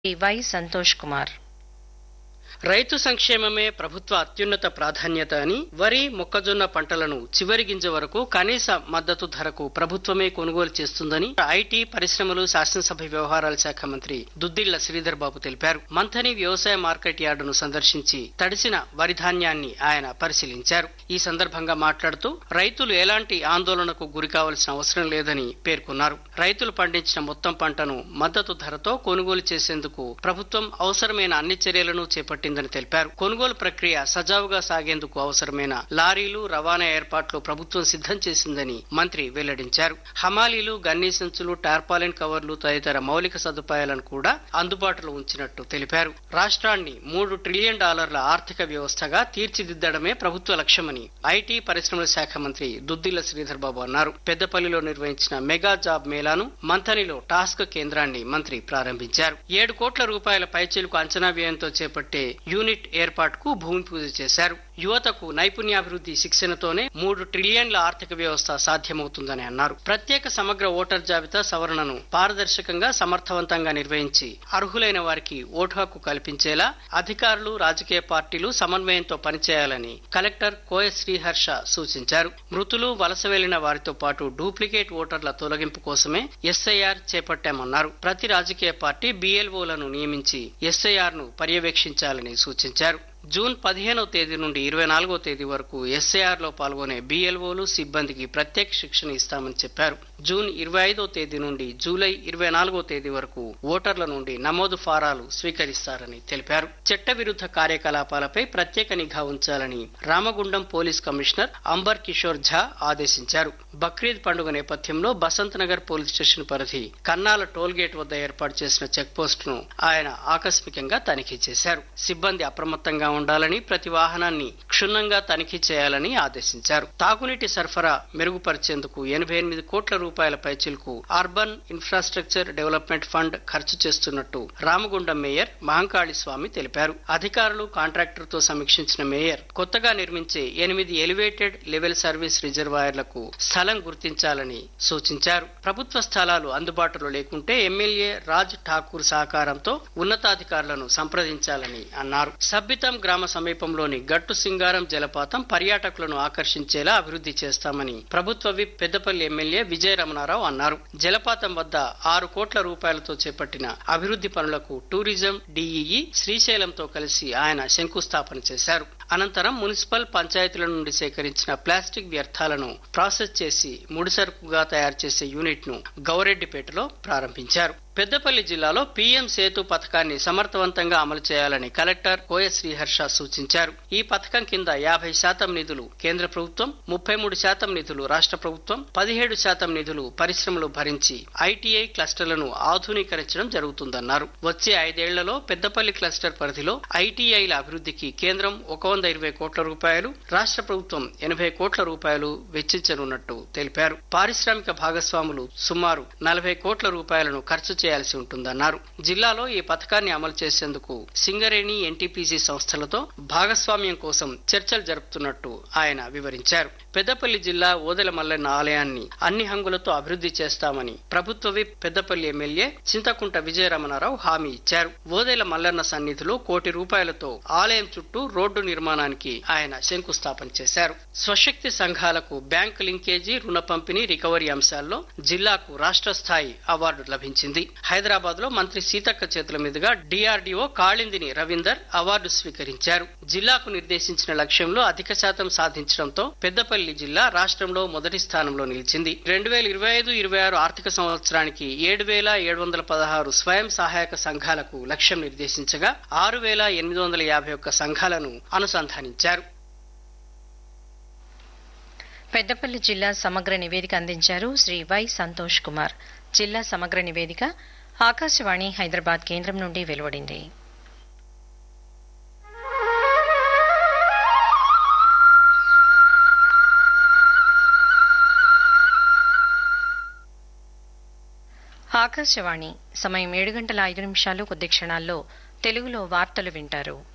why Santosh Kumar రైతు సంక్షేమమే ప్రభుత్వ అత్యున్నత ప్రాధాన్యత అని వరి మొక్కజొన్న పంటలను చివరి గింజ వరకు కనీస మద్దతు ధరకు ప్రభుత్వమే కొనుగోలు చేస్తుందని ఐటీ పరిశ్రమలు శాసనసభ వ్యవహారాల శాఖ మంత్రి దుద్దిళ్ల శ్రీధర్ బాబు తెలిపారు మంథని వ్యవసాయ మార్కెట్ యార్డును సందర్శించి తడిసిన వరి ధాన్యాన్ని ఆయన పరిశీలించారు ఈ సందర్భంగా మాట్లాడుతూ రైతులు ఎలాంటి ఆందోళనకు గురి కావాల్సిన అవసరం లేదని పేర్కొన్నారు రైతులు పండించిన మొత్తం పంటను మద్దతు ధరతో కొనుగోలు చేసేందుకు ప్రభుత్వం అవసరమైన అన్ని చర్యలను చేపట్టిందని తెలిపారు కొనుగోలు ప్రక్రియ సజావుగా సాగేందుకు అవసరమైన లారీలు రవాణా ఏర్పాట్లు ప్రభుత్వం సిద్ధం చేసిందని మంత్రి వెల్లడించారు హమాలీలు గన్నీ సంచులు టార్పాలిన్ కవర్లు తదితర మౌలిక సదుపాయాలను కూడా అందుబాటులో ఉంచినట్టు తెలిపారు రాష్ట్రాన్ని మూడు ట్రిలియన్ డాలర్ల ఆర్థిక వ్యవస్థగా తీర్చిదిద్దడమే ప్రభుత్వ లక్ష్యమని ఐటీ పరిశ్రమల శాఖ మంత్రి దుద్దిల్ల శ్రీధర్ బాబు అన్నారు పెద్దపల్లిలో నిర్వహించిన మెగా జాబ్ మేళాను మంథనిలో టాస్క్ కేంద్రాన్ని మంత్రి ప్రారంభించారు ఏడు కోట్ల రూపాయల పైచీలకు అంచనా వ్యయంతో చేపట్టే యూనిట్ ఏర్పాటుకు భూమి పూజ చేశారు యువతకు నైపుణ్యాభివృద్ధి శిక్షణతోనే మూడు ట్రిలియన్ల ఆర్థిక వ్యవస్థ సాధ్యమవుతుందని అన్నారు ప్రత్యేక సమగ్ర ఓటర్ జాబితా సవరణను పారదర్శకంగా సమర్థవంతంగా నిర్వహించి అర్హులైన వారికి ఓటు హక్కు కల్పించేలా అధికారులు రాజకీయ పార్టీలు సమన్వయంతో పనిచేయాలని కలెక్టర్ కోయ శ్రీహర్ష సూచించారు మృతులు వలస వెళ్లిన వారితో పాటు డూప్లికేట్ ఓటర్ల తొలగింపు కోసమే ఎస్ఐఆర్ చేపట్టామన్నారు ప్రతి రాజకీయ పార్టీ బిఎల్ఓలను నియమించి ఎస్ఐఆర్ ను పర్యవేక్షించాలని సూచించారు జూన్ పదిహేనవ తేదీ నుండి ఇరవై నాలుగో తేదీ వరకు ఎస్ఐఆర్ లో పాల్గొనే బిఎల్ఓలు సిబ్బందికి ప్రత్యేక శిక్షణ ఇస్తామని చెప్పారు జూన్ ఇరవై ఐదో తేదీ నుండి జూలై ఇరవై నాలుగో తేదీ వరకు ఓటర్ల నుండి నమోదు ఫారాలు స్వీకరిస్తారని తెలిపారు చట్ట విరుద్ధ కార్యకలాపాలపై ప్రత్యేక నిఘా ఉంచాలని రామగుండం పోలీస్ కమిషనర్ అంబర్ కిషోర్ ఝా ఆదేశించారు బక్రీద్ పండుగ నేపథ్యంలో బసంత్ నగర్ పోలీస్ స్టేషన్ పరిధి కన్నాల టోల్ గేట్ వద్ద ఏర్పాటు చేసిన చెక్ పోస్ట్ ను ఆయన ఆకస్మికంగా తనిఖీ చేశారు సిబ్బంది అప్రమత్తంగా ఉండాలని ప్రతి వాహనాన్ని క్షుణ్ణంగా తనిఖీ చేయాలని ఆదేశించారు తాగునీటి సరఫరా మెరుగుపరిచేందుకు ఎనభై ఎనిమిది కోట్ల రూపాయల పైచిలకు అర్బన్ ఇన్ఫ్రాస్ట్రక్చర్ డెవలప్మెంట్ ఫండ్ ఖర్చు చేస్తున్నట్టు రామగుండం మేయర్ మహంకాళి స్వామి తెలిపారు అధికారులు కాంట్రాక్టర్ తో సమీక్షించిన మేయర్ కొత్తగా నిర్మించే ఎనిమిది ఎలివేటెడ్ లెవెల్ సర్వీస్ రిజర్వాయర్లకు స్థలం గుర్తించాలని సూచించారు ప్రభుత్వ స్థలాలు అందుబాటులో లేకుంటే ఎమ్మెల్యే రాజ్ ఠాకూర్ సహకారంతో ఉన్నతాధికారులను సంప్రదించాలని అన్నారు సబ్బితం గ్రామ సమీపంలోని గట్టు సింగారం జలపాతం పర్యాటకులను ఆకర్షించేలా అభివృద్ధి చేస్తామని ప్రభుత్వ విప్ పెద్దపల్లి ఎమ్మెల్యే విజయ రమణారావు అన్నారు జలపాతం వద్ద ఆరు కోట్ల రూపాయలతో చేపట్టిన అభివృద్ధి పనులకు టూరిజం డిఈఈ శ్రీశైలంతో కలిసి ఆయన శంకుస్థాపన చేశారు అనంతరం మున్సిపల్ పంచాయతీల నుండి సేకరించిన ప్లాస్టిక్ వ్యర్థాలను ప్రాసెస్ చేసి ముడిసరుకుగా తయారు చేసే యూనిట్ ను గౌరెడ్డిపేటలో ప్రారంభించారు పెద్దపల్లి జిల్లాలో పీఎం సేతు పథకాన్ని సమర్థవంతంగా అమలు చేయాలని కలెక్టర్ కోయ శ్రీహర్ష సూచించారు ఈ పథకం కింద యాభై శాతం నిధులు కేంద్ర ప్రభుత్వం ముప్పై మూడు శాతం నిధులు రాష్ట్ర ప్రభుత్వం పదిహేడు శాతం నిధులు పరిశ్రమలు భరించి ఐటీఐ క్లస్టర్లను ఆధునీకరించడం జరుగుతుందన్నారు వచ్చే ఐదేళ్లలో పెద్దపల్లి క్లస్టర్ పరిధిలో ఐటీఐల అభివృద్ధికి కేంద్రం ఒక వంద ఇరవై కోట్ల రూపాయలు రాష్ట్ర ప్రభుత్వం ఎనభై కోట్ల రూపాయలు వెచ్చించనున్నట్టు తెలిపారు పారిశ్రామిక భాగస్వాములు సుమారు నలభై కోట్ల రూపాయలను ఖర్చు చేయాల్సి ఉంటుందన్నారు జిల్లాలో ఈ పథకాన్ని అమలు చేసేందుకు సింగరేణి ఎన్టీపీసీ సంస్థలతో భాగస్వామ్యం కోసం చర్చలు జరుపుతున్నట్టు ఆయన వివరించారు పెద్దపల్లి జిల్లా ఓదెల మల్లన్న ఆలయాన్ని అన్ని హంగులతో అభివృద్ధి చేస్తామని ప్రభుత్వ విప్ పెద్దపల్లి ఎమ్మెల్యే చింతకుంట విజయరమణారావు హామీ ఇచ్చారు ఓదెల మల్లన్న సన్నిధిలో కోటి రూపాయలతో ఆలయం చుట్టూ రోడ్డు నిర్మాణానికి ఆయన శంకుస్థాపన చేశారు స్వశక్తి సంఘాలకు బ్యాంకు లింకేజీ రుణ పంపిణీ రికవరీ అంశాల్లో జిల్లాకు రాష్ట్ర స్థాయి అవార్డు లభించింది హైదరాబాద్ లో మంత్రి సీతక్క చేతుల మీదుగా డిఆర్డీఓ కాళిందిని రవీందర్ అవార్డు స్వీకరించారు జిల్లాకు నిర్దేశించిన లక్ష్యంలో అధిక శాతం సాధించడంతో పెద్దపల్లి జిల్లా రాష్ట్రంలో మొదటి స్థానంలో నిలిచింది రెండు వేల ఇరవై ఐదు ఇరవై ఆరు ఆర్థిక సంవత్సరానికి ఏడు వేల ఏడు వందల పదహారు స్వయం సహాయక సంఘాలకు లక్ష్యం నిర్దేశించగా ఆరు వేల ఎనిమిది వందల యాభై ఒక్క సంఘాలను అనుసంధానించారు పెద్దపల్లి జిల్లా సమగ్ర నివేదిక అందించారు శ్రీ వై సంతోష్ కుమార్ జిల్లా సమగ్ర నివేదిక ఆకాశవాణి హైదరాబాద్ కేంద్రం నుండి వెలువడింది ఆకాశవాణి సమయం ఏడు గంటల ఐదు నిమిషాలు కొద్ది క్షణాల్లో తెలుగులో వార్తలు వింటారు